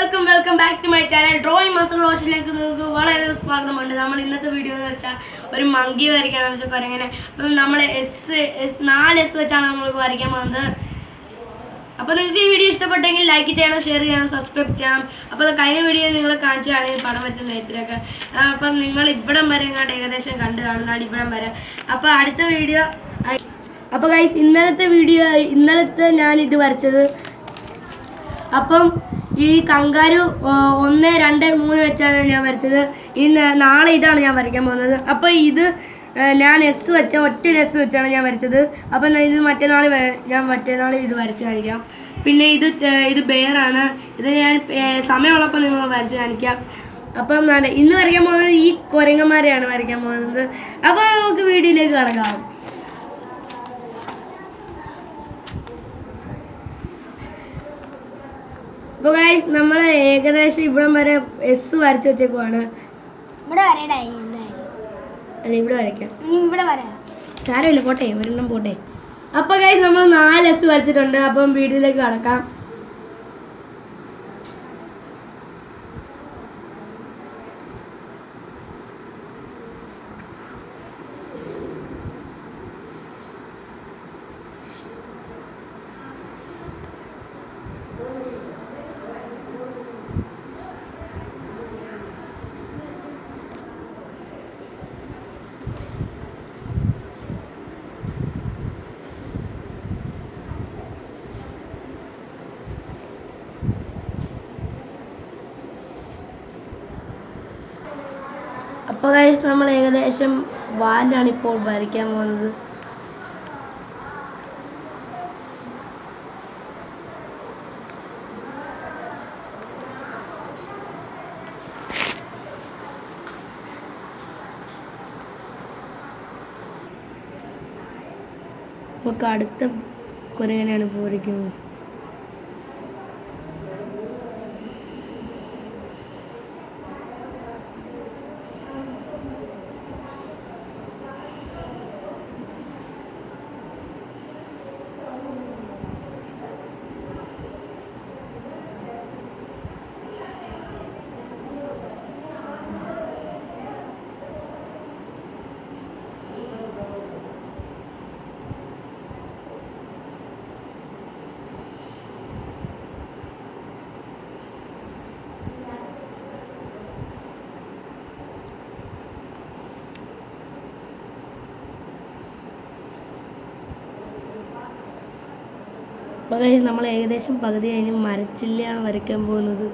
welcome welcome back to my channel drawing master റോഷനിലേക്ക് നിങ്ങൾക്ക് വളരെ സ്വാഗതമുണ്ട് നമ്മൾ ഇന്നത്തെ വീഡിയോ എന്ന് വെച്ചാൽ ഒരു മങ്കി വരയ്ക്കാന്ന് വെച്ചാൽ കുരങ്ങനെ അപ്പം നമ്മൾ എസ് എസ് നാല് എസ് വെച്ചാണ് നമ്മൾ വരയ്ക്കാൻ പോകുന്നത് അപ്പോൾ നിങ്ങൾക്ക് ഈ വീഡിയോ ഇഷ്ടപ്പെട്ടെങ്കിൽ ലൈക്ക് ചെയ്യണം ഷെയർ ചെയ്യണം സബ്സ്ക്രൈബ് ചെയ്യണം അപ്പോൾ കഴിഞ്ഞ വീഡിയോ നിങ്ങൾ കാണിച്ചാണ് ഈ പടം വെച്ച നെയ്ത്തിലൊക്കെ അപ്പം നിങ്ങൾ ഇവിടം വരെ എങ്ങാണ്ട് ഏകദേശം കണ്ടു കാണുന്നതാണ് ഇവിടം വരെ അപ്പോൾ അടുത്ത വീഡിയോ അപ്പോൾ ഗൈസ് ഇന്നലത്തെ വീഡിയോ ഇന്നലത്തെ ഞാൻ ഇത് വരച്ചത് അപ്പം ഈ കങ്കാരു ആ, ഒന്ന് രണ്ട് മൂന്ന് വെച്ചാണ് ഞാൻ വരച്ചത് ഈ ന- നാളെ ഇതാണ് ഞാൻ വരയ്ക്കാൻ പോകുന്നത് അപ്പോൾ ഇത് ആ, ഞാൻ എസ് വെച്ച ഒറ്റ എസ് വെച്ചാണ് ഞാൻ വരച്ചത് അപ്പം ഞാൻ ഇത് മറ്റന്നാൾ ഞാൻ മറ്റന്നാൾ ഇത് വരച്ച് കാണിക്കാം പിന്നെ ഇത് ആ, ഇത് ബെയറാണ് ഇത് ഞാൻ ആ, സമയമുള്ളപ്പോൾ നിങ്ങൾ വരച്ച് കാണിക്കാം അപ്പം ഞാൻ ഇന്ന് വരയ്ക്കാൻ പോകുന്നത് ഈ കുരങ്ങന്മാരെയാണ് വരയ്ക്കാൻ പോകുന്നത് അപ്പോൾ നമുക്ക് വീഡിയോയിലേക്ക് കടക്കാം അപ്പോൾ ഗൈസ് നമ്മൾ ഏകദേശം ഇവിടം വരെ എസ് വരച്ച് വെച്ചേക്കുവാണ് ഇവിടെ വരടാ ഇനി എന്തായാലും അല്ല ഇവിടെ വരയ്ക്കാം ഇനി ഇവിടെ വരാം സാരമില്ല പോട്ടെ ഒരെണ്ണം പോട്ടെ അപ്പോൾ ഗൈസ് നമ്മൾ നാല് എസ് വരച്ചിട്ടുണ്ട് അപ്പം വീഡിയോയിലേക്ക് കടക്കാം അപ്പോൾ ഗൈസ് നമ്മൾ ഏകദേശം വാലാണ് ഇപ്പോൾ വരയ്ക്കാൻ പോകുന്നത് നമുക്ക് അടുത്ത കുരങ്ങനെയാണ് ഇപ്പോൾ വരയ്ക്കുന്നത് അപ്പോൾ guys നമ്മൾ ഏകദേശം പകുതി കഴിഞ്ഞ് മരച്ചില്ലയാണ് വരയ്ക്കാൻ പോകുന്നത്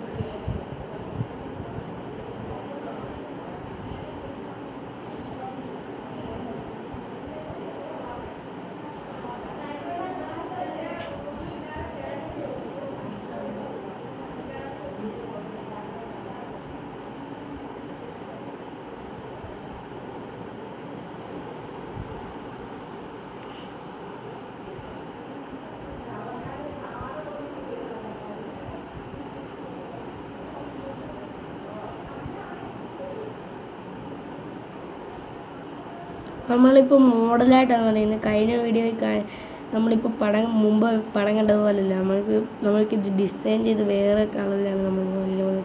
നമ്മളിപ്പോൾ മോഡലായിട്ടാണ് പറയുന്നത് കഴിഞ്ഞ വീഡിയോയിൽ കാ- നമ്മളിപ്പോൾ പടം മുമ്പ് പടം കണ്ടതുപോലല്ല നമ്മൾക്ക് നമ്മൾക്ക് ഇത് ഡിസൈൻ ചെയ്ത് വേറെ കളറിലാണ് നമ്മൾ പോകുന്നത്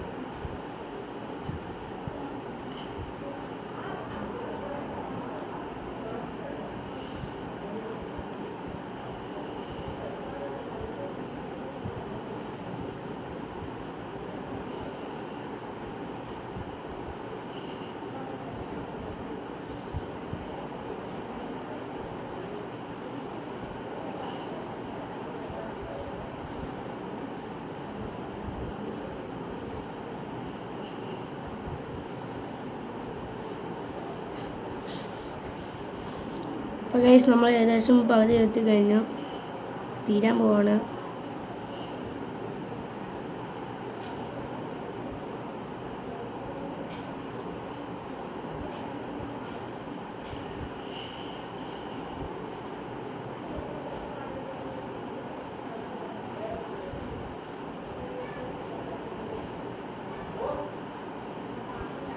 അപ്പോൾ ഗൈസ് നമ്മൾ ഏകദേശം പകുതി എത്തി കഴിഞ്ഞു തീരാൻ പോവാണ്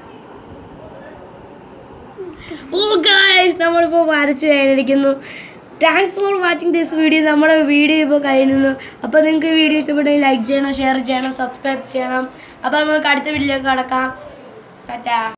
ഓ ഗൈസ് നമ്മളിപ്പോൾ വരച്ച് കഴിഞ്ഞിരിക്കുന്നു thanks for watching this video നമ്മുടെ വീഡിയോ ഇപ്പോൾ കഴിയുന്നു അപ്പോൾ നിങ്ങൾക്ക് വീഡിയോ ഇഷ്ടപ്പെട്ടെങ്കിൽ ലൈക്ക് ചെയ്യണം ഷെയർ ചെയ്യണം സബ്സ്ക്രൈബ് ചെയ്യണം അപ്പോൾ നമുക്ക് അടുത്ത വീഡിയോയിലേക്ക് കടക്കാം ടാറ്റാ